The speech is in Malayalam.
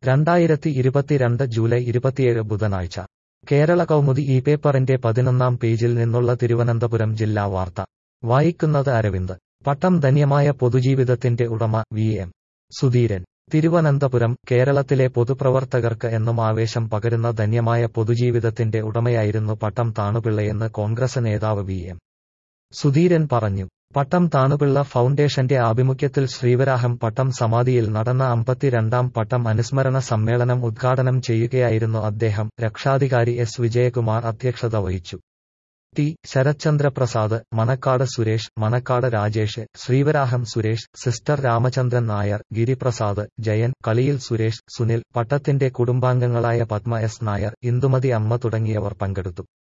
രണ്ടായിരത്തി ഇരുപത്തിരണ്ട് ജൂലൈ ഇരുപത്തിയേഴ് ബുധനാഴ്ച കേരള കൗമുദി ഈ പേപ്പറിന്റെ പതിനൊന്നാം പേജിൽ നിന്നുള്ള തിരുവനന്തപുരം ജില്ലാ വാർത്ത വായിക്കുന്നത് അരവിന്ദ് പട്ടം ധന്യമായ പൊതുജീവിതത്തിന്റെ ഉടമ വി എം സുധീരൻ തിരുവനന്തപുരം കേരളത്തിലെ പൊതുപ്രവർത്തകർക്ക് എന്നും ആവേശം പകരുന്ന ധന്യമായ പൊതുജീവിതത്തിന്റെ ഉടമയായിരുന്നു പട്ടം താണുപിള്ളയെന്ന് കോൺഗ്രസ് നേതാവ് വി എം സുധീരൻ പറഞ്ഞു പട്ടം താണുപിള്ള ഫൗണ്ടേഷന്റെ ആഭിമുഖ്യത്തിൽ ശ്രീവരാഹം പട്ടം സമാധിയിൽ നടന്ന അമ്പത്തിരണ്ടാം പട്ടം അനുസ്മരണ സമ്മേളനം ഉദ്ഘാടനം ചെയ്യുകയായിരുന്നു അദ്ദേഹം രക്ഷാധികാരി എസ് വിജയകുമാർ അധ്യക്ഷത വഹിച്ചു ടി ശരത്ചന്ദ്ര പ്രസാദ് മണക്കാട് സുരേഷ് മണക്കാട് രാജേഷ് ശ്രീവരാഹം സുരേഷ് സിസ്റ്റർ രാമചന്ദ്രൻ നായർ ഗിരിപ്രസാദ് ജയൻ കളിയിൽ സുരേഷ് സുനിൽ പട്ടത്തിന്റെ കുടുംബാംഗങ്ങളായ പത്മ എസ് നായർ ഇന്ദുമതി അമ്മ തുടങ്ങിയവർ പങ്കെടുത്തു